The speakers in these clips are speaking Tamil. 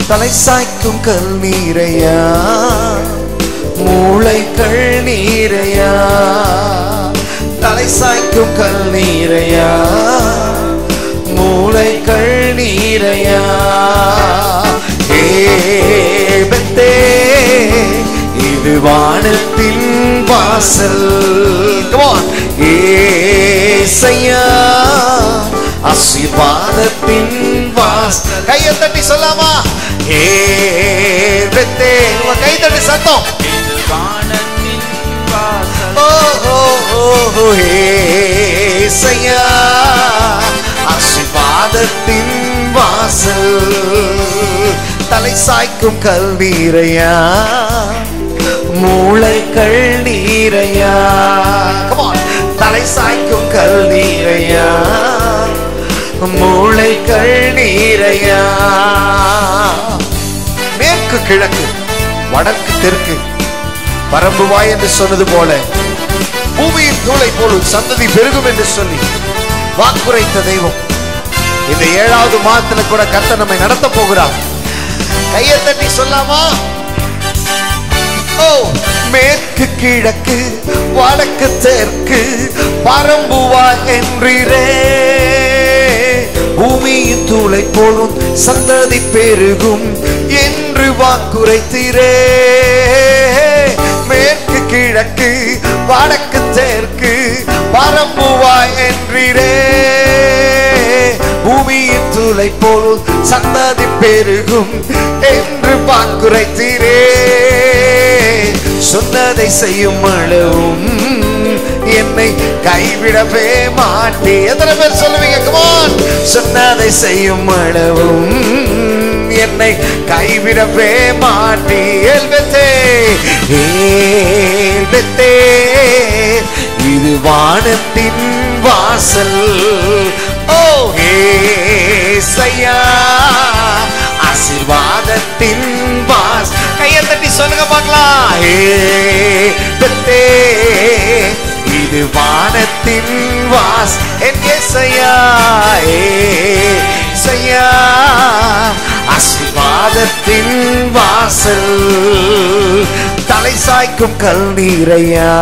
தலை சாய்க்கும் கல் நீரையா மூளைகள் நீரையா தலை சாய்க்கும் கல் நீரையா மூளைகள் நீரையா ஏபத்தே இது வானத்தின் வாசல் Come on. ஏசையா ஆசீர்வாதத்தின் வாசல் கையை தட்டி சொல்லாமா ஏபத்தே உங்க கை தட்டி சத்தம் இது வானத்தின் வாசல் ஓ ஓ ஓ ஓ, ஏசையா ஆசீர்வாதத்தின் வாசல் தலை சாய்க்கும் கல்வீரையா மூளைகள் நீரையா Come on. தலை சாய்க்கும் கல் நீரையா மூளைகள் நீரையா மேற்கு கிழக்கு வடக்கு தெற்கு பரம்புவாய் என்று சொன்னது போல பூமியின் தூளை போல் உன் சந்ததி பெருகும் என்று சொல்லி வாக்குரைத்த தெய்வம் இந்த ஏழாவது மாதத்துல கூட கர்த்தர் நம்மை நடத்த போகிறார் கையை தட்டி சொல்லாமா ஓ மேற்கு கிழக்கு வடக்கு தெற்கு பரம்புவா என்றீரே பூமியின் தூளை போலும் சந்ததி பெருகும் என்று வாக்குரைத்தீரே மேற்கு கிழக்கு வடக்கு தெற்கு பரம்புவா என்றீரே பூமியின் தூளை போல் சந்ததி பெருகும் என்று வாக்குரைத்தீரே சொன்னதை செய்யும் அளவும் என்னை கைவிடவே மாட்டே எத்தனை பேர் சொல்லுவீங்க கமான் சொன்னதை செய்யும் அளவும் என்னை கைவிடவே மாட்டே எல்பத்தே ஏல்பத்தே இது வானத்தின் வாசல் ஓ ஏசையா ஆசீர்வாதத்தின் வாஸ் கையை தட்டி சொல்லுங்க பார்க்கலாம் ஏ இது வானத்தின் வாஸ் என் ஏசையா ஏசையா ஆசீர்வாதத்தின் வாசல் தலை சாய்க்கும் கல் நீரையா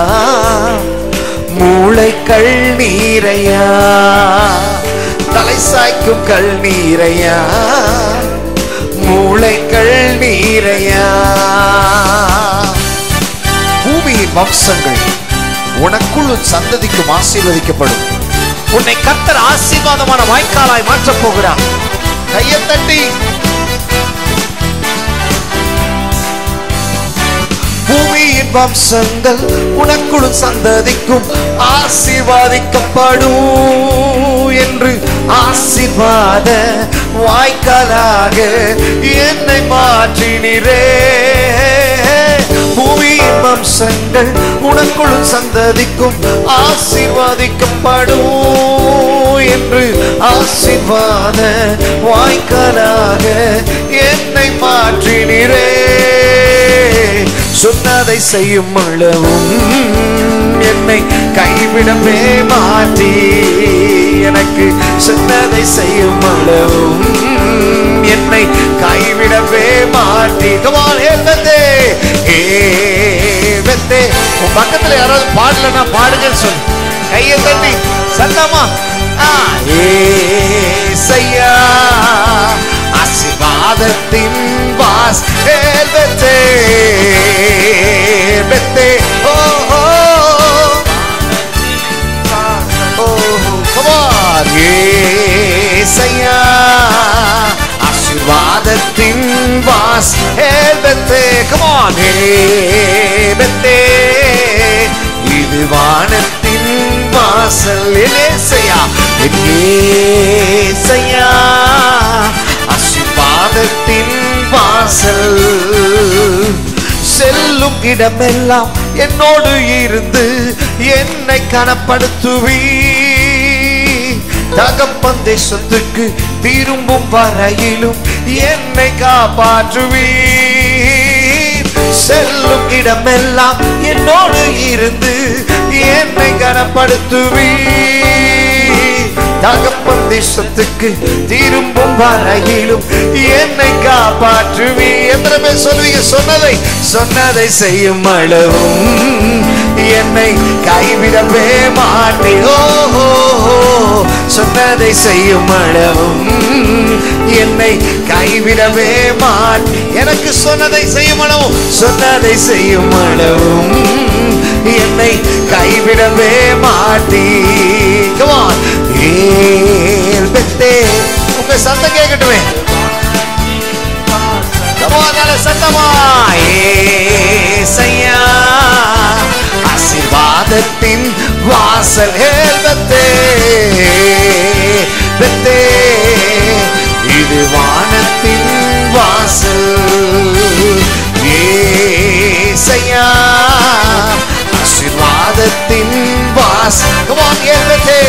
மூளைகள் நீரையா தலை சாய்க்கும் கல் நீரையா மூளைகள் நீரையா பூமியின் வம்சங்கள் உனக்குள் உன் சந்ததிக்கும் ஆசீர்வதிக்கப்படும் உன்னை கர்த்தர் ஆசீர்வாதமான வாய்க்காலாய் மாற்றப் போகிறார் கையை தட்டி பூமியின் வம்சங்கள் உனக்குள் சந்ததிக்கும் ஆசீர்வாதிக்கப்படும் என்று ஆசீர்வாத வாய்க்காலாக என்னை மாற்றினரே பூமியின் வம்சங்கள் உனக்குள் சந்ததிக்கும் ஆசீர்வாதிக்கப்படும் என்று ஆசீர்வாத வாய்க்காலாக என்னை மாற்றினரே சொன்னதை செய்யும் அளவும் என்னை கைவிடவே மாற்றி எனக்கு சொன்னதை செய்யும் அளவும் என்னை கைவிடவே மாற்றி கமால் ஏல்வத்தே ஏவத்தே உன் பக்கத்துல யாராவது பாடலன்னா பாடுங்கன்னு சொல்லு கையை தட்டி சத்தமா ஆ ஏசையா ஆசீர்வாதத்தின் வாஸ் ஏல்வத்தே பெத்தே ஓ ஓ ஓ come on ஏசையா ஆசீர்வாதத்தின் வாஸ் ஏல்வத்தே come on ஏபத்தே இது வானத்தின் வாசல் ஏசையா ஏசையா ஆசீர்வாதத்தின் வாசல் செல்லும் இடமெல்லாம் என்னோடு இருந்து என்னை கனப்படுத்துவீ தகப்பன் தேசத்துக்கு திரும்பும் வரையிலும் என்னை காப்பாற்றுவீர் செல்லும் இடமெல்லாம் என்னோடு இருந்து என்னை கனப்படுத்துவீர் தகப்பன் தேசத்துக்கு திரும்பும் வரையிலும் என்னை காப்பாற்றுவி எத்தனை பேர் சொல்லுவீங்க சொன்னதை சொன்னதை செய்யும் அளவும் என்னை கைவிடவே மாட்டே ஓஹோ சொன்னதை செய்யும் அளவும் என்னை கைவிடவே மாட்டே எனக்கு சொன்னதை செய்யும் அளவும் சொன்னதை செய்யும் அளவும் என்னை கைவிடவே மாட்டே Come on. ஏல் பெத்தே உங்க சத்தம் கேட்கட்டுமே Come on, நல்ல சத்தமா ஏசையா ஆசீர்வாதத்தின் வாசல் ஏல் பெத்தே பெத்தே இது வானத்தின் வாசல் ஏசையா ஆசீர்வாதத்தின் வாசல் Come on, ஏல் பெத்தே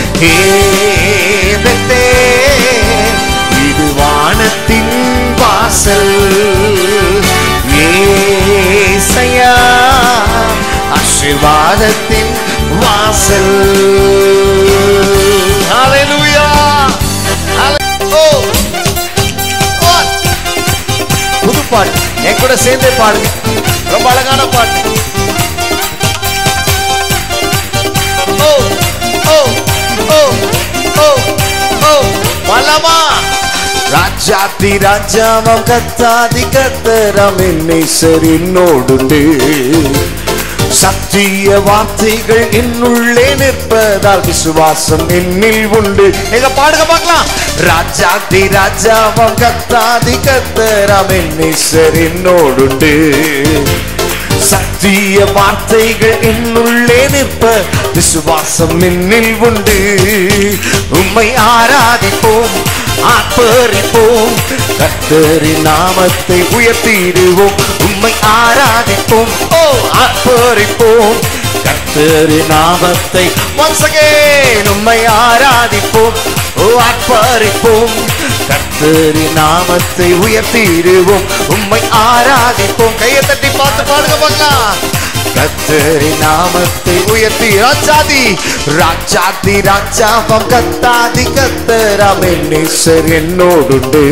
ஏ பெத்தே இது வானத்தின் வாசல் ஏசையா ஆசீர்வாதத்தின் வாசல் ஹalleluya Oh. On. புது பாட்டு என் கூட சேர்ந்தே பாடுங்க ரொம்ப அழகான பாட்டு ஓ ஓ ஓ ஓ ஓ வல்லமா ராஜாதி ராஜாவம் கத்தாதி கத்தரம் என்னேசர் என்னோடுண்டு சத்திய வார்த்தைகள் என்னுள்ளே நிற்பதால் விசுவாசம் என்னில் உண்டு எங்க பாடுங்க பார்க்கலாம் ராஜாதி ராஜாவம் கத்தாதி கத்தரம் என்னேசர் என்னோடுண்டு சத்திய வார்த்தைகள் என்னுள்ளே நிற்ப விசுவாசம் என்னில் உண்டு உம்மை ஆராதிப்போம் ஆர்ப்பரிப்போம் கர்த்தரின் நாமத்தை உயர்த்திடுவோம் உம்மை ஆராதிப்போம் ஓ ஆர்ப்பரிப்போம் கர்த்தரின் நாமத்தை once again உம்மை ஆராதிப்போம் ஓ ஆர்ப்பரிப்போம் கர்த்தரின் நாமத்தை உயர்த்திடுவோம் உம்மை ஆராதிப்போம் கையை தட்டி பார்த்து பாடுங்க பார்க்கலாம் கத்தரி நாமத்தை உயர்த்தி ராஜாதி ராஜாதி ராஜாவம் கத்தாதி கத்தராம் என்னேசர் என்னோடுண்டு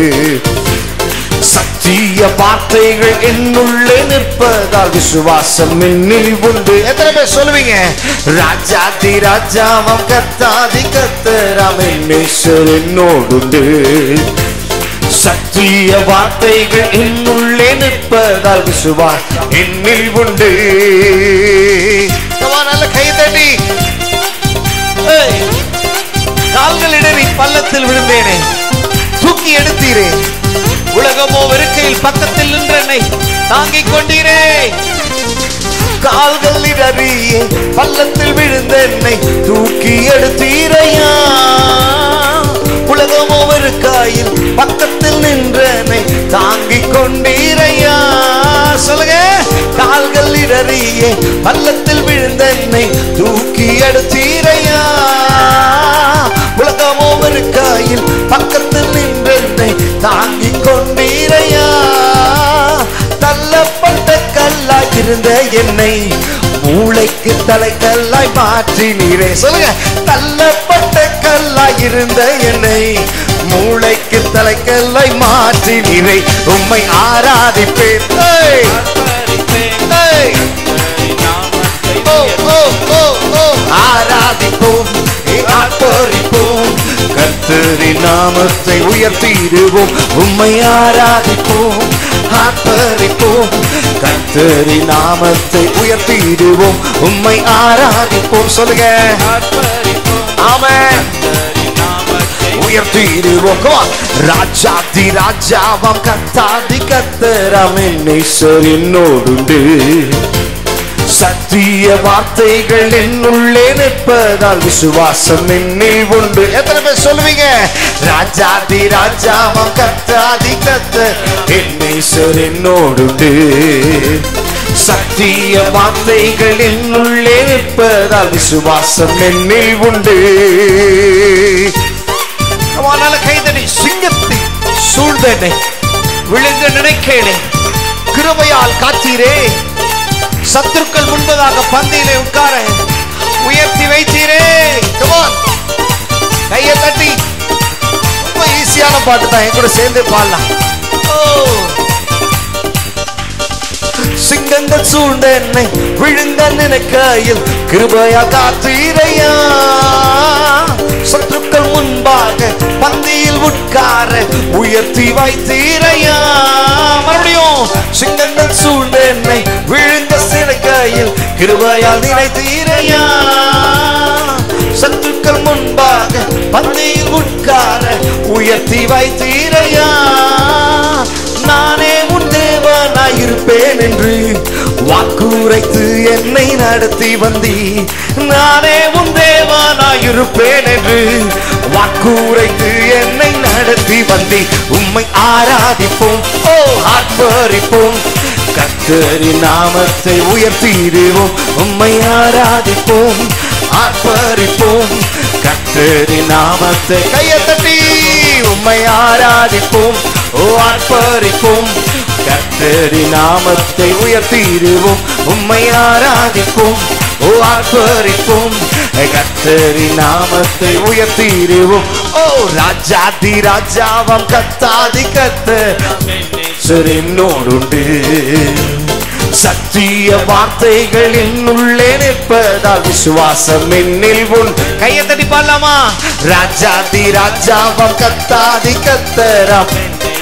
சத்திய வார்த்தைகள் என்னுள்ளே நிற்பதால் விசுவாசம் என்னில் உண்டு எத்தனை பேர் சொல்லுவீங்க ராஜாதி ராஜாவம் கத்தாதி கத்தராம் என்னேசர் என்னோடுண்டு சத்திய வார்த்தைகள் என்னுள்ளே நிற்பதால் விசுவா என்னில் உண்டு Come on, நல்ல கை தட்டி ஏய், கால்கள் இடறி பள்ளத்தில் விழுந்தேனே தூக்கி எடுத்தீரே உலகமோ வெறுக்கையில் பக்கத்தில் நின்ற என்னை தாங்கிக் கொண்டீரே கால்கள் இடறியே பள்ளத்தில் விழுந்த என்னை தூக்கி எடுத்தீரையா உலகமோ வெறுக்காயில் பக்கத்தில் நின்றனை தாங்கிக் கொண்டீரையா சொல்லுங்க கால்கள் இடறியே பள்ளத்தில் விழுந்த என்னை தூக்கி எடுத்தீரையா உலகமோ வெறுக்காயில் பக்கத்தில் நின்றனை தாங்கிக் கொண்டீரையா தள்ளப்பட்ட கல்லாய் இருந்த என்னை மூளைக்கு தலைக்கல்லாய் மாற்றி நீரே சொல்லுங்க தள்ளப்பட்ட கல்லாய் இருந்த என்னை மூளைக்கு தலைக்கல்லாய் மாற்றி நீரை உம்மை ஆராதிப்பேன் ஏய், ஏய், ஓ, ஓ, ஓ, ஓ, ஆராதிப்போம் ஆர்ப்பரிப்போம் கர்த்தரின் நாமத்தை உயர்த்திடுவோம் உம்மை ஆராதிப்போம் ஆர்ப்பரிப்போம் கர்த்தரின் நாமத்தை உயர்த்திடுவோம் உம்மை ஆராதிப்போம் சொல்லுங்க ஆமென் உயர்த்திடுவோம் Come on. ராஜாதி ராஜாவாம் கத்தாதி கத்தராம் என்னேசர் என்னோடுண்டு சத்திய வார்த்தைகள் என்னுள்ளே நிற்பதால் விசுவாசம் என்னில் உண்டு எத்தனை பேர் சொல்லுவீங்க ராஜாதி ராஜாவாம் கத்தாதி கத்த என்னேசர் என்னோடுண்டு சத்திய வார்த்தைகள் என்னுள்ளே நிற்பதால் விசுவாசம் என்னில் உண்டு அவனால கைதடி சிங்கத்தை சூழ்ந்தனை விழுந்து நினைக்கேனே கிருபையால் காத்தீரே சத்துருக்கள் முன்பதாக பந்தியிலே உட்கார உயர்த்தி வைத்தீரே Come on. கையை தட்டி பாட்டு தான் என் கூட சேர்ந்து பாடலாம் ஓ சிங்கங்கள் சூழ்ந்த என்னை விழுங்க நினைக்கையில் கிருபையா காத்தீரையா சத்துக்கள் முன்பாக பந்தியில் உட்கார உயர்த்தி வைத்தீரையா மறுபடியும் சிங்கங்கள் சூழ்ந்த என்னை விழுங்க சினைக்கையில் கிருபையால் நினைத்தீரையா சத்துக்கள் முன்பாக பந்தியில் உட்கார உயர்த்தி வைத்தீரையா நானே உன் தேவனாய் இருப்பேன் என்று வாக்குரைத்து என்னை நடத்தி வந்தி நானே உன் தேவனாய் இருப்பேன் என்று வாக்குரைத்து என்னை நடத்தி வந்தி உம்மை ஆராதிப்போம் ஓ ஆர்ப்பரிப்போம் கத்தரின் நாமத்தை உயர்த்திடுவோம் உம்மை ஆராதிப்போம் ஆர்ப்பரிப்போம் கத்தரின் நாமத்தை கையை தட்டி உம்மை ஆராதிப்போம் ஓ ஆர்ப்பரிப்போம் கத்தரி நாமத்தை உயர்த்திடுவோம் உம்மை ஆராதிப்போம் ஓ ஆர்ப்பரிப்போம் கத்தரி நாமத்தை உயர்த்திடுவோம் ஓ ராஜாதி ராஜாவம் கத்தாதி கத்த என்னோடுண்டு சத்திய வார்த்தைகள் என்னுள்ளே நிற்பதால் விசுவாசம் என்னில் உன் கையை தட்டி பாடலாமா ராஜாதி ராஜாவம் கத்தாதி கத்தராம்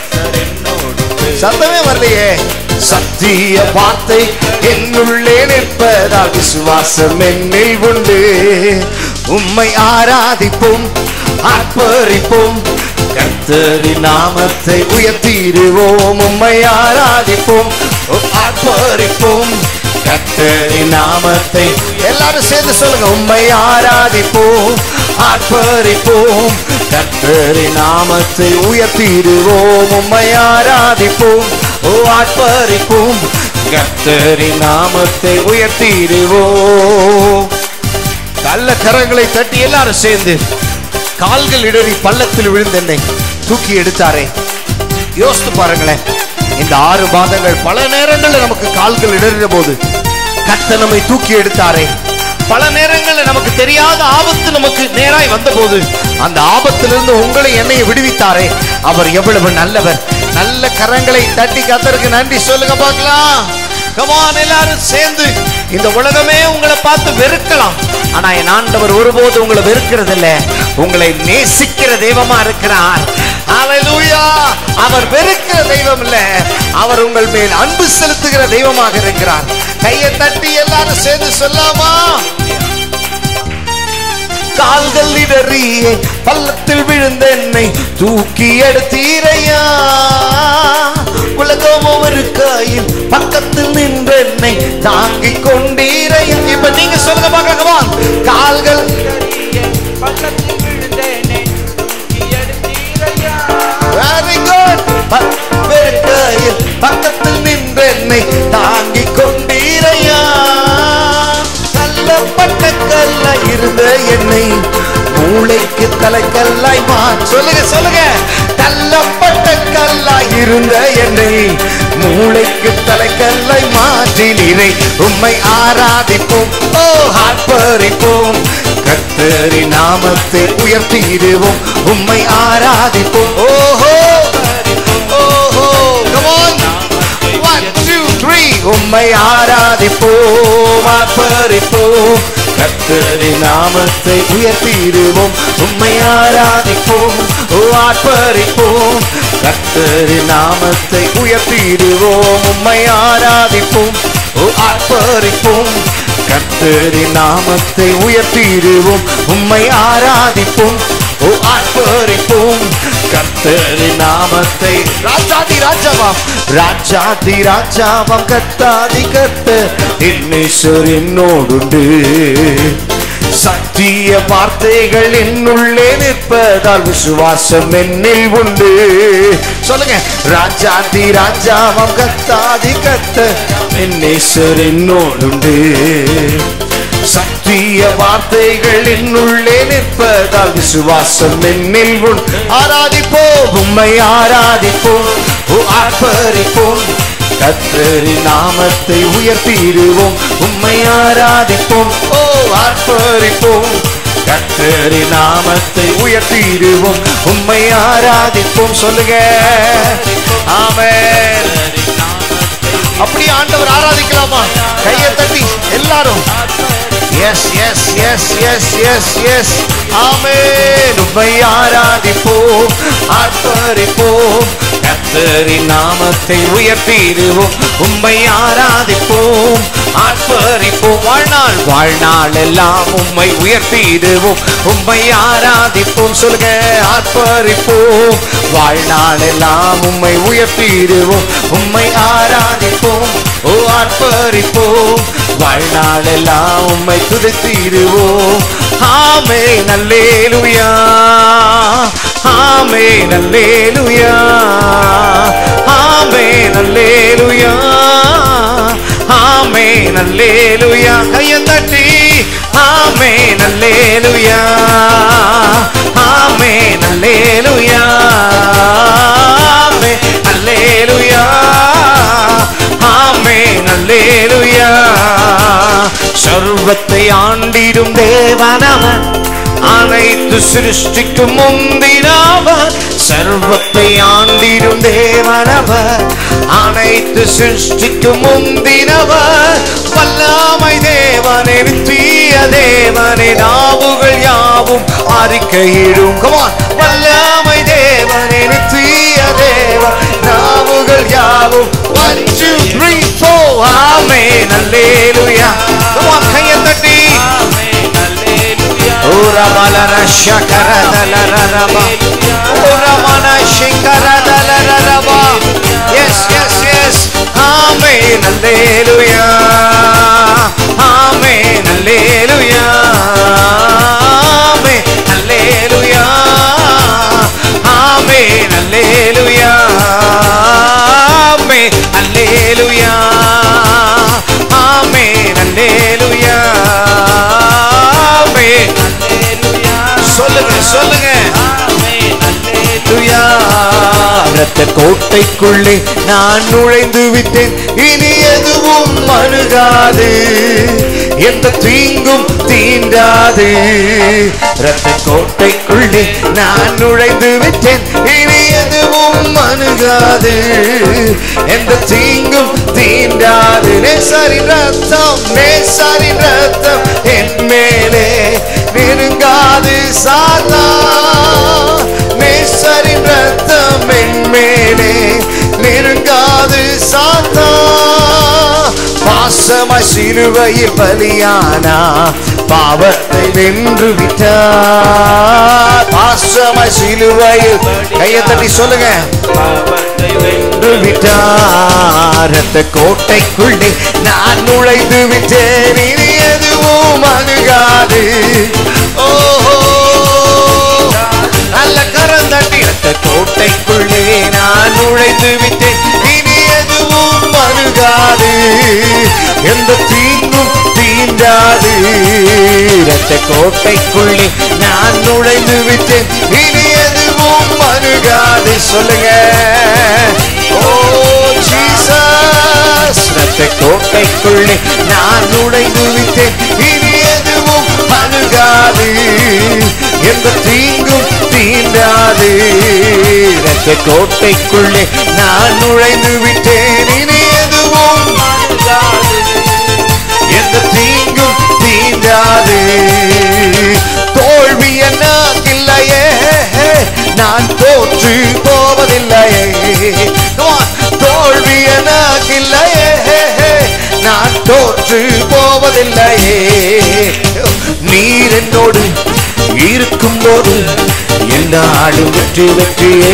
சத்தமே வரலையே சத்திய வார்த்தை என்னுள்ளே நிற்பதால் விசுவாசம் என்னில் உண்டு உம்மை ஆராதிப்போம் ஆர்ப்பரிப்போம் கர்த்தரி நாமத்தை உயர்த்திடுவோம் உம்மை ஆராதிப்போம் ஆர்ப்பரிப்போம் கர்த்தரி நாமத்தை எல்லாரும் சேர்ந்து சொல்லுங்க உம்மை ஆராதிப்போம் ஆர்ப்பரிப்போம் கர்த்தரி நாமத்தை உயர்த்திடுவோம் உம்மை ஆராதிப்போம் ஓ ஆர்ப்பரிப்போம் கர்த்தரி நாமத்தை உயர்த்திடுவோம் நல்ல கரங்களை தட்டி எல்லாரும் சேர்ந்து கால்கள் இடறி பள்ளத்தில் விழுந்த என்னை தூக்கி எடுத்தாரே யோசித்து பாருங்களேன் இந்த ஆறு மாதங்கள் பல நேரங்களில் நமக்கு கால்கள் இடறின போது கத்த நம்மை தூக்கி எடுத்தாரே பல நேரங்களில் நமக்கு தெரியாத ஆபத்து நமக்கு நேராய் வந்தபோது அந்த ஆபத்திலிருந்து உங்களை என்னை விடுவித்தாரே அவர் எவ்வளவு நல்லவர் நல்ல கரங்களை தட்டி கத்தருக்கு நன்றி சொல்லுங்க பார்க்கலாம் கமான் எல்லாரும் சேர்ந்து இந்த உலகமே உங்களை பார்த்து வெறுக்கலாம் ஆனா என் ஆண்டவர் ஒருபோது உங்களை வெறுக்கிறது இல்ல உங்களை நேசிக்கிற தெய்வமா இருக்கிறார் ஹalleluya அவர் வெறுக்கிற தெய்வம் இல்ல அவர் உங்கள் மேல் அன்பு செலுத்துகிற தெய்வமாக இருக்கிறார் கையை தட்டி எல்லாரும் சேர்ந்து சொல்லாமா கால்கள் இடறியே பள்ளத்தில் விழுந்த என்னை தூக்கி எடுத்தீரையா உலகம் ஒரு கையில் பக்கத்தில் நின்ற என்னை தாங்கிக் கொண்டீரையா இப்ப நீங்க சொல்லுங்க பார்க்கலாம் கால்கள் பள்ளத்தில் விழுந்தேனே தூக்கி எடுத்தீரையா வெரி குட் கையில் பக்கத்தில் நின்ற என்னை தாங்கிக் கொண்டீரையா தள்ளப்பட்ட கல்ல இருந்த என்னை மூளைக்கு தலைக்கல்லாய் மா சொல்லுங்க சொல்லுங்க தள்ளப்பட்ட கல்லாய் இருந்த என்னை மூளைக்கு தலைக்கல்லாய் மாற்றினீரை உம்மை ஆராதிப்போம் ஓ ஆர்ப்பரிப்போம் கர்த்தரி நாமத்தை உயர்த்திடுவோம் உம்மை ஆராதிப்போம் ஓஹோ ஓஹோ come on One, two, three. உம்மை ஆராதிப்போம் ஆர்ப்பரிப்போம் கர்த்தரி நாமத்தை உயர்த்திடுவோம் உம்மை ஆராதிப்போம் ஓ ஆர்ப்பரிப்போம் கர்த்தரி நாமத்தை உயர்த்திடுவோம் உம்மை ஆராதிப்போம் ஓ ஆர்ப்பரிப்போம் கர்த்தரி நாமத்தை உயர்த்திடுவோம் உம்மை ஆராதிப்போம் ஓ ஆர்ப்பரிப்போம் கர்த்தரி நாமத்தை ராஜாதி ராஜாவாம் ராஜாதி ராஜாவாம் கத்தாதி கத்த என்னீஸ்வர் என்னோடுண்டு சத்திய வார்த்தைகள் என்னுள்ளே நிற்பதால் விசுவாசம் என்னில் உண்டு சொல்லுங்க ராஜாதி ராஜாவாம் கத்தாதி கத்த என்னீஸ்வர் என்னோடுண்டு சத்திய வார்த்தைகள் என்னுள்ளே நிற்பதால் விசுவாசம் என்னில் உன் ஆராதிப்போம் உம்மை ஆராதிப்போம் ஓ ஆர்ப்பரிப்போம் கத்தரி நாமத்தை உயர்த்திடுவோம் உம்மை ஆராதிப்போம் ஓ ஆர்ப்பரிப்போம் கத்தரி நாமத்தை உயர்த்திடுவோம் உம்மை ஆராதிப்போம் சொல்லுங்க ஆமென் அப்படி ஆண்டவர் ஆராதிக்கலாமா கையை தட்டி எல்லாரும் yes yes yes yes yes yes ஆமென் உம்மை ஆராதிப்போம் ஆர்ப்பரிப்போம் கர்த்தரின் நாமத்தை உயர்த்திடுவோம் உம்மை ஆராதிப்போம் ஆர்ப்பரிப்போம் வாழ்நாள் வாழ்நாள் எல்லாம் உம்மை உயர்த்திடுவோம் உம்மை ஆராதிப்போம் சொல்லுங்க ஆர்ப்பரிப்போம் வாழ்நாள் எல்லாம் உம்மை உயர்த்திடுவோம் உம்மை ஆராதிப்போம் ஓ ஆர்ப்பரிப்போம் வாழ்நாள் எல்லாம் உம்மை துதித்திடுவோம் ஆமே நல்லேலுயா ஆமே நல்லேலுயா ஆமே நல்லேலுயா ஆமே நல்லேலுயா கையை தட்டி ஆமே நல்லேலுயா ஆமே நல்லேலுயா ஆமே நல்லேலுயா ஆமே நல்லேலுயா சர்வத்தை ஆண்டிடும் தேவனவன் அனைத்து சிருஷ்டிக்கும் முந்தினவர் சர்வத்தை ஆண்டிடும் தேவனவர் அனைத்து சிருஷ்டிக்கும் முந்தினவர் வல்லாமை தேவனே நித்திய தேவனே நாவுகள் யாவும் அறிக்கையிடும் கமான் வல்லாமை தேவனே நித்திய தேவன் நாவுகள் யாவும் ஒன் டூ த்ரீ ஃபோர் ஆமே நல்லேலுயா கமான் கையை தட்டி Ora balara shakara dalara raba. Ora mana shikara dalara raba. Yes, yes, yes. Amen. Hallelujah. Amen. Hallelujah. Amen. Hallelujah. Amen. Hallelujah. Amen. Hallelujah. Amen. Hallelujah. Amen. சொல்லுங்க சொல்லுங்க ஹalleluya ரத்த கோட்டைக்குள்ளே நான் நுழைந்து விட்டேன் இனி எதுவும் அணுகாது எந்த தீங்கும் தீண்டாது ரத்த கோட்டைக்குள்ளே நான் நுழைந்து விட்டேன் இனி எதுவும் அணுகாது எந்த தீங்கும் தீண்டாது நேசரின் ரத்தம் நேசரின் ரத்தம் என் மேலே நெருங்காது சாத்தா நேசரின் ரத்தம் என் மேலே நெருங்காது சாத்தா பாசமாய் சிலுவையில் பலியானா பாவத்தை வென்று விட்டார் பாசமாய் சிலுவையில் கையை தட்டி சொல்லுங்க வென்று விட்டார் அந்த கோட்டைக்குள்ளே நான் நுழைந்து விட்டேன் இனி எதுவும் அணுகாது ஓஹோ நல்ல கரம் தட்டி அந்த கோட்டைக்குள்ளே நான் நுழைந்து விட்டேன் இனி எதுவும் அணுகாது எந்த தீங்கும் தீண்டாது இரத்த கோட்டைக்குள்ளே நான் நுழைந்து விட்டேன் இனி எதுவும் அணுகாது சொல்லுங்க ஓ ஜீசஸ் இரத்த கோட்டைக்குள்ளே நான் நுழைந்து விட்டேன் இனி எதுவும் அணுகாது எந்த தீங்கும் தீண்டாது இரத்த கோட்டைக்குள்ளே நான் நுழைந்து விட்டேன் இனி எதுவும் எந்த தீங்கும் தீண்டாது தோல்வி இல்லையே நான் தோற்று போவதில்லையே Come on. தோல்வி இல்லையே நான் தோற்று போவதில்லையே நீர் என்னோடு இருக்கும்போது என்னாலும் வெற்றி வெற்றியே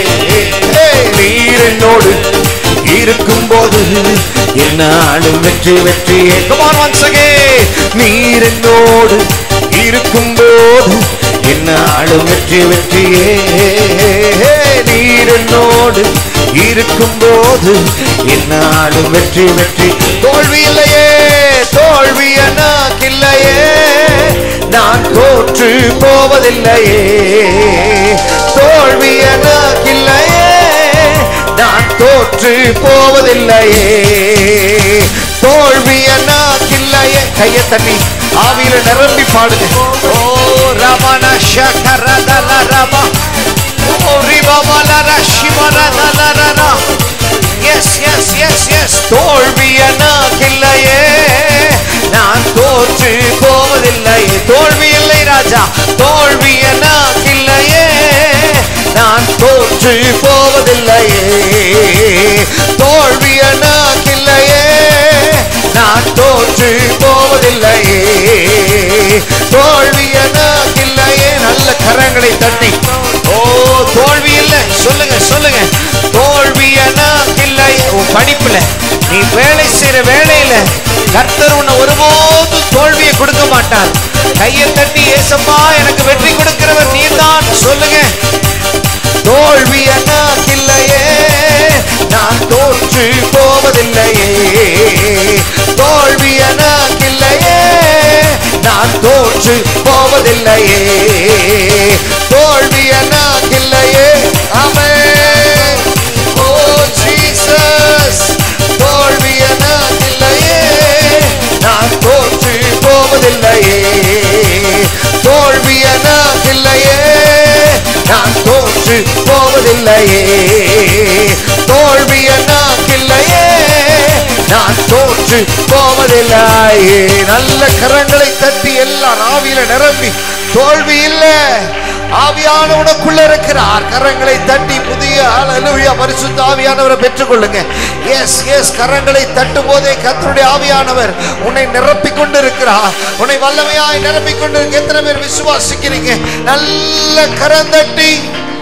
நீர் என்னோடு இருக்கும்போது என்னாலும் வெற்றி வெற்றியே Come on once again. நீர் என்னோடு இருக்கும்போது என்னாலும் வெற்றி வெற்றியே நீர் என்னோடு இருக்கும்போது என்னாலும் வெற்றி வெற்றி தோல்வி இல்லையே தோல்வி எனக்கில்லையே நான் தோற்று போவதில்லையே தோல்வி எனக்கில்லையே நான் தோற்று போவதில்லையே தோல்வி எனக்கில்லையே கையை தண்ணி ஆவியில நிரம்பி பாடுங்க ஓ ரமண சகரதல ரபா ஓ ரிபமலர சிவரதலரரா எஸ் எஸ் எஸ் எஸ் தோல்வி எனக்கில்லையே நான் தோற்று போவதில்லையே தோல்வி இல்லை ராஜா தோல்வி எனக்கில்லையே நான் தோற்று போவதில்லையே தோல்வி எனக்கில்லையே நான் தோற்று போவதில்லையே தோல்வி எனக்கில்லையே நல்ல கரங்களை தட்டி ஓ தோல்வி இல்லை சொல்லுங்க சொல்லுங்க தோல்வி எனக்கில்லை உன் படிப்புல நீ வேலை செய்யற வேலையில கர்த்தர் உன்னை ஒருபோதும் தோல்வியை கொடுக்க மாட்டார் கையை தட்டி ஏசப்பா எனக்கு வெற்றி கொடுக்கிறவர் நீதான் சொல்லுங்க தோல்வி எனக்கில்லையே நான் தோற்று போவதில்லையே தோல்வி எனக்கில்லையே நான் தோற்று போவதில்லையே தோல்வி எனக்கில்லையே ஆமே ஓ ஜீசஸ் தோல்வி எனக்கில்லையே நான் தோற்று போவதில்லையே தோல்வி எனக்கில்லையே நான் தோற்று போவதில்லையே தோல்வி எனக்கில்லையே நான் தோற்று போவதில்லையே நல்ல கரங்களை தட்டி எல்லாம் ஆவியில நிரம்பி தோல்வி இல்லை ஆவியான உனக்குள்ள இருக்கிறார் கரங்களை தட்டி புதிய அலலுயா பரிசுத்த ஆவியானவரை பெற்றுக்கொள்ளுங்க எஸ் எஸ் கரங்களை தட்டும் போதே கர்த்தருடைய ஆவியானவர் உன்னை நிரப்பிக் கொண்டு இருக்கிறார் உன்னை வல்லமையாய் நிரப்பிக் கொண்டு இருக்கு. எத்தனை பேர் விசுவாசிக்கிறீங்க நல்ல கரம் தட்டி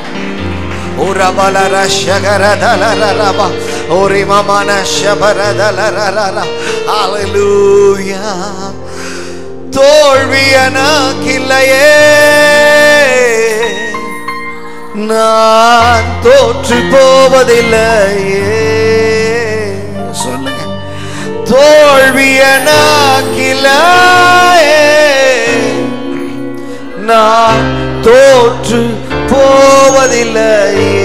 உரபலர ஷகரதலரரபா ஓரிமமன ஷபரதலரரர ஹalleluya தோல்வி எனக்கில்லையே நான் தோற்று போவதில்லையே சொல்லுங்க தோல்வி எனக்கில்லையே நான் தோற்று போவதில்லையே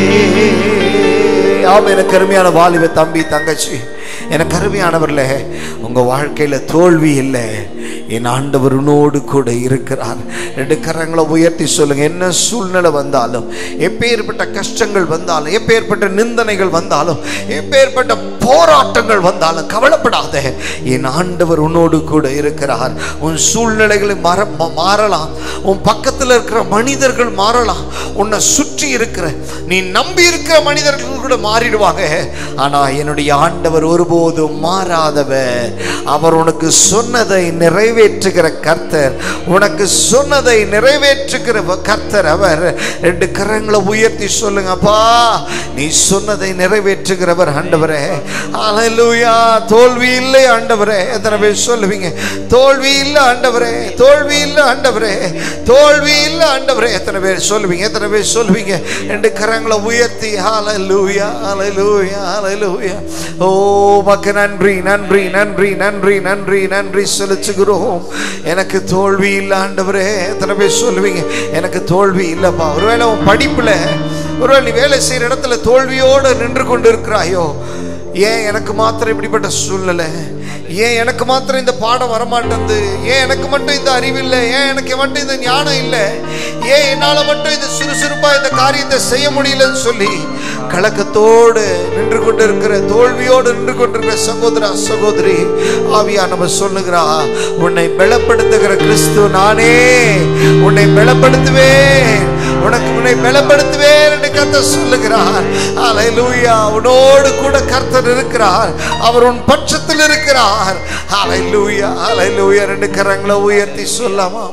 ஆம் எனக்கு அருமையான வாலிப தம்பி தங்கச்சி எனக்கு அருமையானவர்களே உங்க வாழ்க்கையில தோல்வி இல்லை என் ஆண்டவர் உன்னோடு கூட இருக்கிறார் ரெண்டு கரங்களை உயர்த்தி சொல்லுங்க என்ன சூழ்நிலை வந்தாலும் எப்பேற்பட்ட கஷ்டங்கள் வந்தாலும் எப்பேற்பட்ட நிந்தனைகள் வந்தாலும் எப்பேற்பட்ட போராட்டங்கள் வந்தாலும் கவலைப்படாத என் ஆண்டவர் உன்னோடு கூட இருக்கிறார் உன் சூழ்நிலைகளை மற ம- மாறலாம் உன் பக்கத்தில் இருக்கிற மனிதர்கள் மாறலாம் உன்னை சுற்றி இருக்கிற நீ நம்பி இருக்கிற மனிதர்கள் கூட மாறிடுவாங்க ஆனா என்னுடைய ஆண்டவர் ஒருபோதும் மாறாதவர் அவர் உனக்கு சொன்னதை நிறைவேற்றுகிற கர்த்தர் உனக்கு சொன்னதை நிறைவேற்றுகிற கர்த்தர் அவர் ரெண்டு கரங்களை உயர்த்தி சொல்லுங்கப்பா நீ சொன்னதை நிறைவேற்றுகிறவர் ஆண்டவரே அல்லேலூயா தோல்வி இல்லை ஆண்டவரே எத்தனை பேர் சொல்லுவீங்க தோல்வி இல்லை ஆண்டவரே தோல்வி இல்லை ஆண்டவரே தோல்வி இல்லை ஆண்டவரே எத்தனை பேர் சொல்லுவீங்க எத்தனை பேர் சொல்லுவீங்க ரெண்டு கரங்களை உயர்த்தி ஹalleluya ஹalleluya ஹalleluya ஓ மக்கு நன்றி நன்றி நன்றி நன்றி நன்றி நன்றி செலுத்துகிறோம் எனக்கு தோல்வி இல்லை ஆண்டவரே எத்தனை பேர் சொல்லுவீங்க எனக்கு தோல்வி இல்லைப்பா ஒருவேளை உன் படிப்புல ஒருவேளை நீ வேலை செய்யற இடத்துல தோல்வியோடு நின்று கொண்டு இருக்கிறாயோ ஏன் எனக்கு மாத்திரம் இப்படிப்பட்ட சூழ்நிலை ஏன் எனக்கு மாத்திரம் இந்த பாடம் வரமாட்டேங்குது ஏன் எனக்கு மட்டும் இந்த அறிவு இல்லை ஏன் எனக்கு மட்டும் இந்த ஞானம் இல்லை ஏன் என்னால மட்டும் இந்த சுறுசுறுப்பா இந்த காரியத்தை செய்ய முடியலன்னு சொல்லி கலக்கத்தோடு நின்று கொண்டு இருக்கிற தோல்வியோடு நின்று கொண்டிருக்கிற சகோதரா சகோதரி ஆவியானவர் சொல்லுகிறா உன்னை பலப்படுத்துகிற கிறிஸ்து நானே உன்னை பலப்படுத்துவேன் உனக்கு உன்னை பலப்படுத்துவேன் என்று கர்த்தர் சொல்லுகிறார் ஹalleluya உன்னோடு கூட கர்த்தர் இருக்கிறார் அவர் உன் பட்சத்தில் இருக்கிறார் ஹalleluya ஹalleluya ரெண்டு கரங்களை உயர்த்தி சொல்லாமா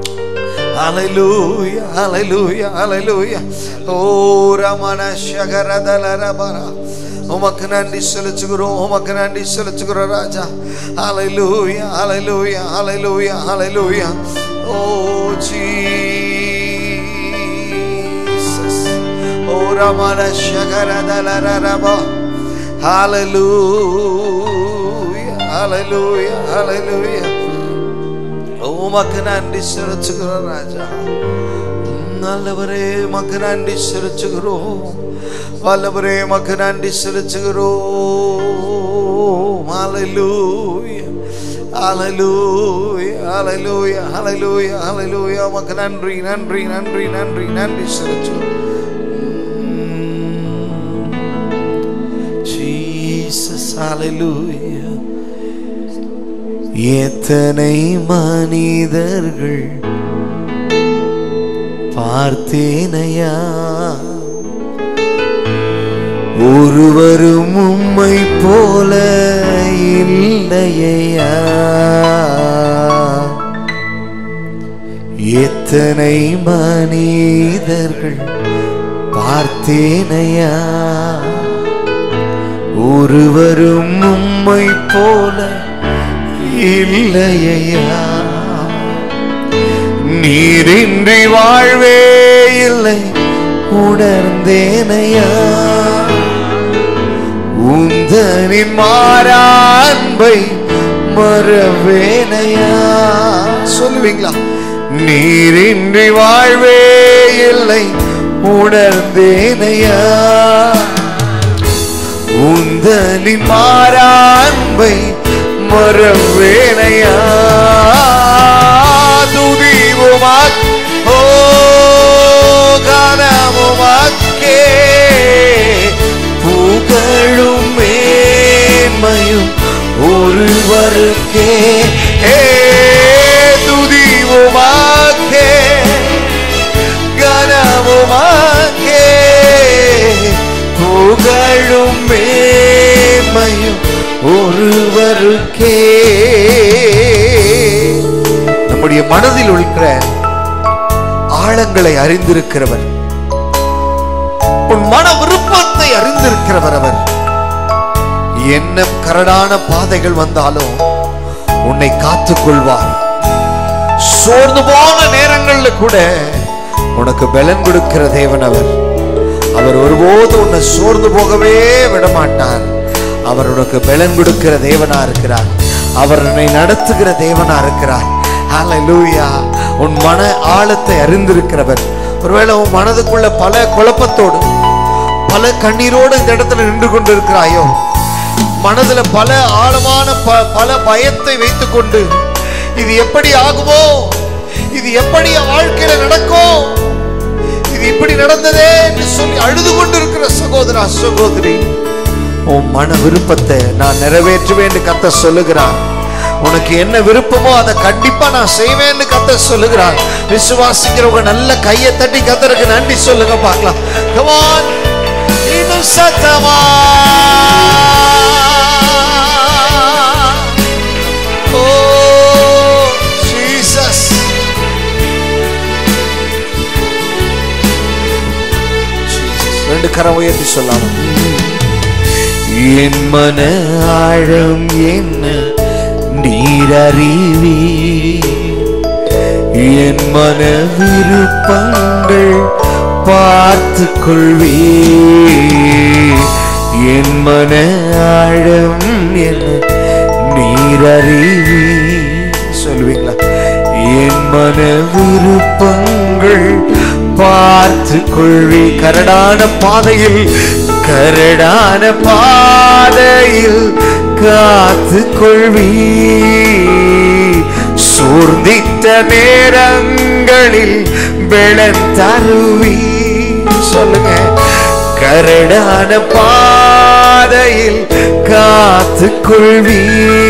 ஹalleluya ஹalleluya ஹalleluya ஓ ரமண ஷகரதலரபரா உமக்கு நன்றி செலுத்துகிறோம் உமக்கு நன்றி செலுத்துகிறோம் ராஜா ஹalleluya ஹalleluya ஹalleluya ஹalleluya ஓ ஜீசஸ் ஓ ரமண ஷகரதலரபா ஹalleluya ஹalleluya ஹalleluya உமக்கு நன்றி செலுத்துகிறோம் ராஜா நல்லவரே மக்கு நன்றி செலுத்துகிறோம் வல்லவரே மக்கு நன்றி செலுத்துகிறோம் ஹalleluya ஹalleluya ஹalleluya ஹalleluya ஹalleluya உமக்கு நன்றி நன்றி நன்றி நன்றி நன்றி செலுத்து ஜீசஸ் ஹalleluya எத்தனை மனிதர்கள் பார்த்தேனையா ஒருவரும் உம்மை போல இல்லையா எத்தனை மனிதர்கள் பார்த்தேனையா ஒருவரும் உம்மை போல இல்லையா நீரின்றி வாழ்வே இல்லை உணர்ந்தேனையா உந்தனின் மாறான்பை மறவேனையா சொல்லுவீங்களா நீரின்றி வாழ்வே இல்லை உணர்ந்தேனையா உந்தனின் மாறான்பை மறவேனையா துதிவுமாக் ஓ கனமுமாக்கே புகழும் மேன்மையும் ஒருவருக்கே ஏ துதிவுமாக்கே கனமுமாக்கே புகழும் மேன்மையும் ஒருவருக்கே நம்முடைய மனதில் இருக்கிற ஆழங்களை அறிந்திருக்கிறவர் உன் மன விருப்பத்தை அறிந்திருக்கிறவர் அவர் என்ன கரடான பாதைகள் வந்தாலும் உன்னை காத்துக் கொள்வார் சோர்ந்து போன நேரங்கள்ல கூட உனக்கு பலன் கொடுக்கிற தேவன் அவர் அவர் ஒருபோது உன்னை சோர்ந்து போகவே விட மாட்டார் அவர் உனக்கு பலன் கொடுக்கிற தேவனா இருக்கிறார் அவர் உன்னை நடத்துகிற தேவனா இருக்கிறார் ஹalleluya உன் மன ஆழத்தை அறிந்திருக்கிறவர் ஒருவேளை உன் மனதுக்குள்ள பல குழப்பத்தோடு பல கண்ணீரோடு இந்த இடத்துல நின்று கொண்டிருக்கிறாயோ மனதுல பல ஆழமான ப- பல பயத்தை வைத்துக்கொண்டு இது எப்படி ஆகுமோ இது எப்படி என் வாழ்க்கையில நடக்கும் இது இப்படி நடந்ததே என்று சொல்லி அழுது கொண்டிருக்கிற சகோதரா சகோதரி உன் மன விருப்பத்தை நான் நிறைவேற்றுவேன் என்று கத்த சொல்லுகிறான் உனக்கு என்ன விருப்பமோ அதை கண்டிப்பா நான் செய்வேன்னு கத்த சொல்லுகிறான் விசுவாசிக்கிறவங்க நல்ல கையை தட்டி கத்தருக்கு நன்றி சொல்லுங்க பார்க்கலாம் Come on. இன்னும் சத்தமா ஓ ஜீசஸ் ரெண்டு கரம் உயர்த்தி சொல்லாம என் மன ஆழம் என்ன நீரறிவி என் மன விருப்பங்கள் பார்த்து கொள்வி என் மன ஆழம் என்ன நீரறிவி சொல்லுவீங்களா என் மன விருப்பங்கள் பார்த்து கொள்வி கரடான பாதையில் கரடான பாதையில் காத்து கொள்வி சூர்ந்திட்ட நேரங்களில் பெளன் தருவி சொல்லுங்க கரடான பாதையில் காத்து கொள்வி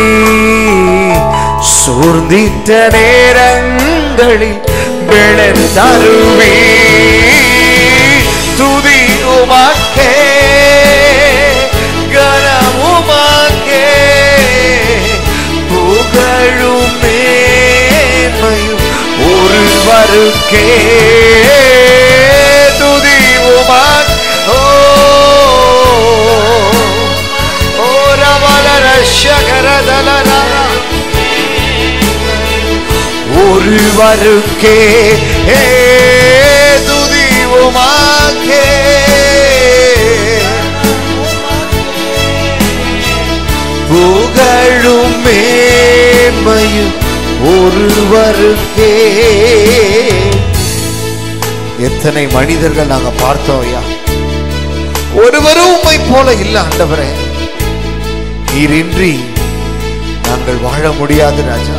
சூர்ந்திட்ட நேரங்களில் பெளன் தருவி துதி உமக்கே கனமுமக்கே புகழும் மேன்மையும் ஒருவருக்கே துதி உமக் ஓ ஓ ரவலர சகரதலரா ஒருவருக்கே ஏ துதி உமக்கே புகழும் மேன்மையும் ஒருவருக்கே எத்தனை மனிதர்கள் நாங்க பார்த்தோம் ஐயா ஒருவரும் உம்மை போல இல்ல ஆண்டவரே நீரின்றி நாங்கள் வாழ முடியாது ராஜா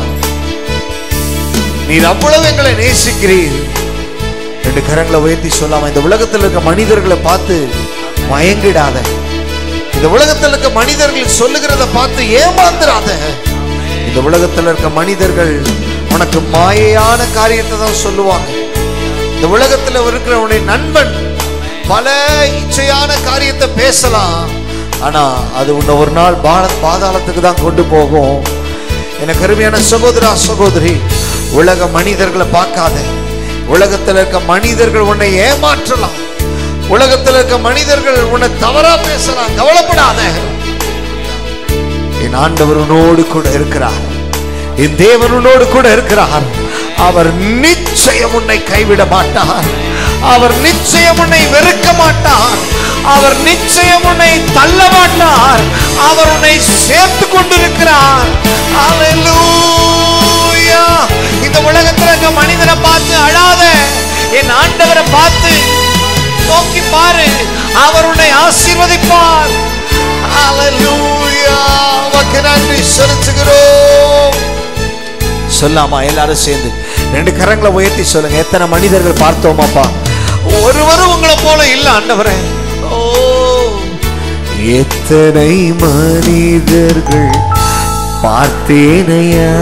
நீர் அவ்வளவு எங்களை நேசிக்கிறீர் ரெண்டு கரங்களை உயர்த்தி சொல்லாம இந்த உலகத்தில் இருக்க மனிதர்களை பார்த்து மயங்கிடாத இந்த உலகத்தில் இருக்க மனிதர்கள் சொல்லுகிறத பார்த்து ஏமாந்துடாத இந்த உலகத்தில் இருக்க மனிதர்கள் உனக்கு மாயையான காரியத்தை தான் சொல்லுவாங்க இந்த உலகத்துல இருக்கிற உன்னுடைய நண்பன் பல இச்சையான காரியத்தை பேசலாம் ஆனா அது உன்னை ஒரு நாள் பால பாதாளத்துக்கு தான் கொண்டு போகும் எனக்கு அருமையான சகோதரா சகோதரி உலக மனிதர்களை பார்க்காத உலகத்தில் இருக்க மனிதர்கள் உன்னை ஏமாற்றலாம் உலகத்தில் இருக்க மனிதர்கள் உன்னை தவறா பேசலாம் கவலைப்படாத என் ஆண்டவர் உன்னோடு கூட இருக்கிறார் என் தேவன் உன்னோடு கூட இருக்கிறார் அவர் நிச்சயம் உன்னை கைவிட மாட்டார் அவர் நிச்சயம் உன்னை வெறுக்க மாட்டார் அவர் நிச்சயம் உன்னை தள்ள மாட்டார் அவர் உன்னை சேர்த்து கொண்டிருக்கிறார் Hallelujah. இந்த உலகத்துல இருக்க மனிதனை பார்த்து அழாத என் ஆண்டவரை பார்த்து நோக்கி பாரு அவர் உன்னை ஆசீர்வதிப்பார் Hallelujah. உமக்கு நன்றி செலுத்துகிறோம் சொல்லாமா எல்லாரும் சேர்ந்து ரெண்டு கரங்களை உயர்த்தி சொல்லுங்க எத்தனை மனிதர்கள் பார்த்தோமாப்பா ஒருவரும் உங்களை போல இல்ல ஆண்டவரே ஓ எத்தனை மனிதர்கள் பார்த்தேனையா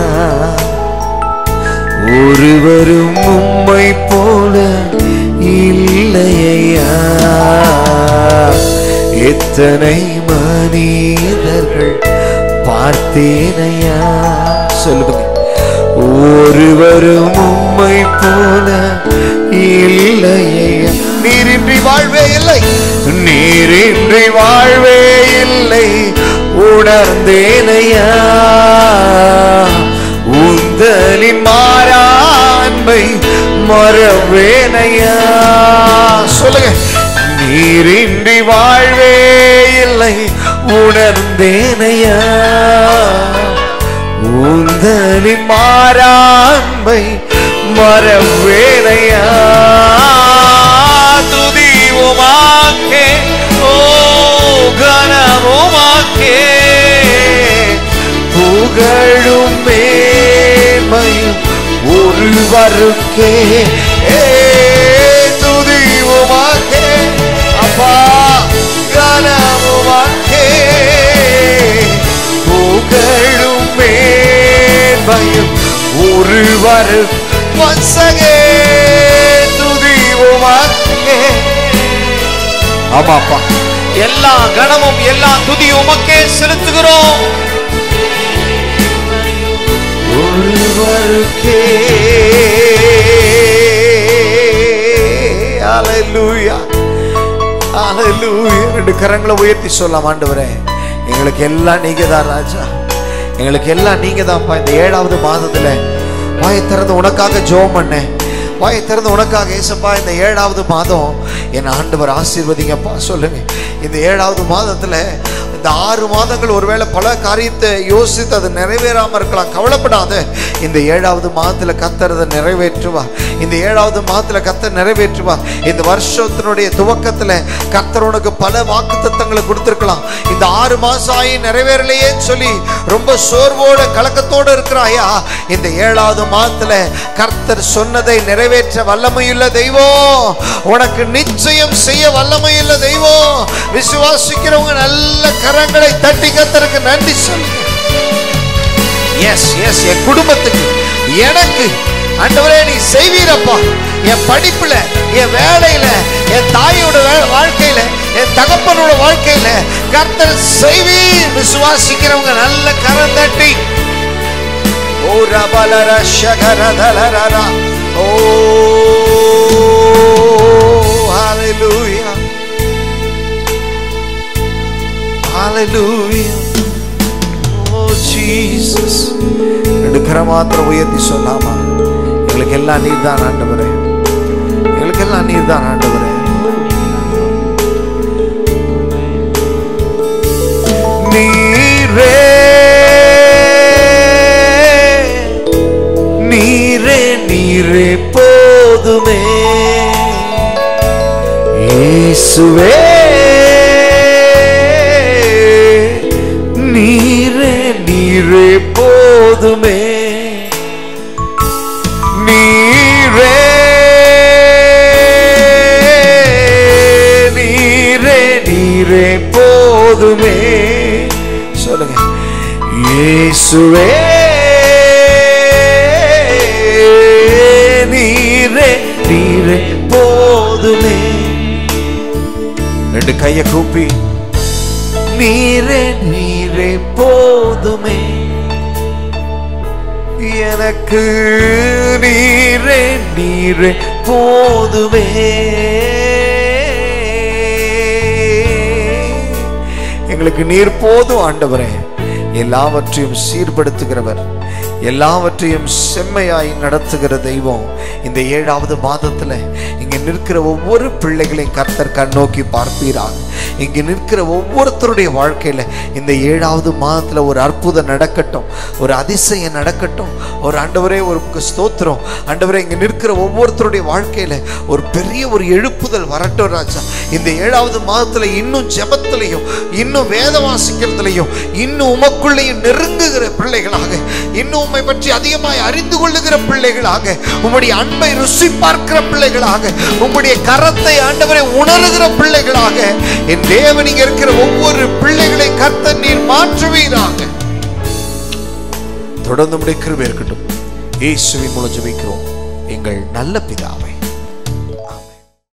ஒருவரும் உம்மை போல இல்லையா எத்தனை மனிதர்கள் பார்த்தேனையா சொல்லுங்க ஒருவரும் உம்மை போல இல்லையா நீரின்றி வாழ்வே இல்லை நீரின்றி வாழ்வே இல்லை உணர்ந்தேனையா உந்தலின் மாறாண்மை மறவேனையா சொல்லுங்க நீரின்றி வாழ்வே இல்லை உணர்ந்தேனையா உந்தலின் மாறாண்மை மறவேனையா துதி உமாக்கே ஓ கனமுமாக்கே புகழும் மேன்மையும் ஒருவருக்கே ஏ துதி உமாக்கே அப்பா கனமுமாக்கே புகழும் மேன்மையும் ஒருவர் வசகே துதி உமாக்கே ஆமாப்பா எல்லா கணமும் எல்லா துதி உமக்கே செலுத்துகிறோம் ஒருவருக்கே Hallelujah. Hallelujah. ரெண்டு கரங்களை உயர்த்தி சொல்லலாம் ஆண்டவரே எங்களுக்கு எல்லாம் நீங்க தான் ராஜா எங்களுக்கு எல்லாம் நீங்க தான்ப்பா இந்த ஏழாவது மாதத்துல வாயை திறந்து உனக்காக ஜெபம் பண்ணேன் வாயை திறந்து உனக்காக ஏசப்பா இந்த ஏழாவது மாதம் என் ஆண்டவர் ஆசீர்வதிங்கப்பா சொல்லுங்க இந்த ஏழாவது மாதத்துல இந்த ஆறு மாதங்கள் ஒருவேளை பல காரியத்தை யோசித்து அது நிறைவேறாம இருக்கலாம் கவலைப்படாத இந்த ஏழாவது மாதத்துல கத்தரதை நிறைவேற்றுவார் இந்த ஏழாவது மாதத்துல கத்தர் நிறைவேற்றுவார் இந்த வருஷத்தினுடைய துவக்கத்துல கத்தர் உனக்கு பல வாக்குத்தத்தங்களை கொடுத்திருக்கலாம் இந்த ஆறு மாசம் ஆகி நிறைவேறலையேன்னு சொல்லி ரொம்ப சோர்வோட கலக்கத்தோட இருக்கிறாயா இந்த ஏழாவது மாதத்துல கர்த்தர் சொன்னதை நிறைவேற்ற வல்லமையுள்ள தெய்வம் உனக்கு நிச்சயம் செய்ய வல்லமையுள்ள தெய்வம் விசுவாசிக்கிறவங்க நல்ல கரங்களை தட்டி கத்தருக்கு நன்றி சொல்லுங்க எஸ் எஸ் என் குடும்பத்துக்கு எனக்கு ஆண்டவரே நீ செய்வீரப்பா என் படிப்புல என் வேலையில என் தாயோட வே- வாழ்க்கையில என் தகப்பனோட வாழ்க்கையில கர்த்தர் செய்வீர் விசுவாசிக்கிறவங்க நல்ல கரம் தட்டி ஓ ரபலர ஷகரதலரரா ஓ ஹalleluya ஹalleluya ஓ ஜீசஸ் ரெண்டு கரம் மாத்திரம் உயர்த்தி சொல்லாமா எங்களுக்கு எல்லாம் நீர் தான் ஆண்டவரே எங்களுக்கு எல்லாம் நீர் தான் ஆண்டவரே நீரே நீரே நீரே போதுமே இயேசுவே நீரே நீரே போ போதுமே நீரே நீரே நீரே போதுமே சொல்லுங்க இயேசுவே நீரே நீரே போதுமே ரெண்டு கைய கூப்பி நீரே நீரே போதுமே எனக்கு நீரே நீரே போதுமே எங்களுக்கு நீர் போதும் ஆண்டவரே எல்லாவற்றையும் சீர்படுத்துகிறவர் எல்லாவற்றையும் செம்மையாய் நடத்துகிற தெய்வம் இந்த ஏழாவது மாதத்துல இங்க நிற்கிற ஒவ்வொரு பிள்ளைகளையும் கர்த்தர் கண்ணோக்கி பார்ப்பீராக இங்க நிற்கிற ஒவ்வொருத்தருடைய வாழ்க்கையில இந்த ஏழாவது மாதத்துல ஒரு அற்புதம் நடக்கட்டும் ஒரு அதிசயம் நடக்கட்டும் ஒரு ஆண்டவரே ஒரு ஸ்தோத்திரம் ஆண்டவரே இங்க நிற்கிற ஒவ்வொருத்தருடைய வாழ்க்கையில ஒரு பெரிய ஒரு எழுப்புதல் வரட்டும் ராஜா இந்த ஏழாவது மாதத்துல இன்னும் ஜெபத்திலையும் இன்னும் வேத வாசிக்கிறதுலையும் இன்னும் உமக்குள்ளேயும் நெருங்குகிற பிள்ளைகளாக இன்னும் உம்மை பற்றி அதிகமாய் அறிந்து கொள்ளுகிற பிள்ளைகளாக உம்முடைய அன்பை ருசி பார்க்கிற பிள்ளைகளாக உம்முடைய கரத்தை ஆண்டவரை உணர்கிற பிள்ளைகளாக என் தேவன் இங்க இருக்கிற ஒவ்வொரு பிள்ளைகளை கர்த்தர் நீர் மாற்றுவீராக தொடர்ந்து உம்முடைய கிருபை இருக்கட்டும் இயேசுவின் மூலம் ஜெபிக்கிறோம் எங்கள் நல்ல பிதாவே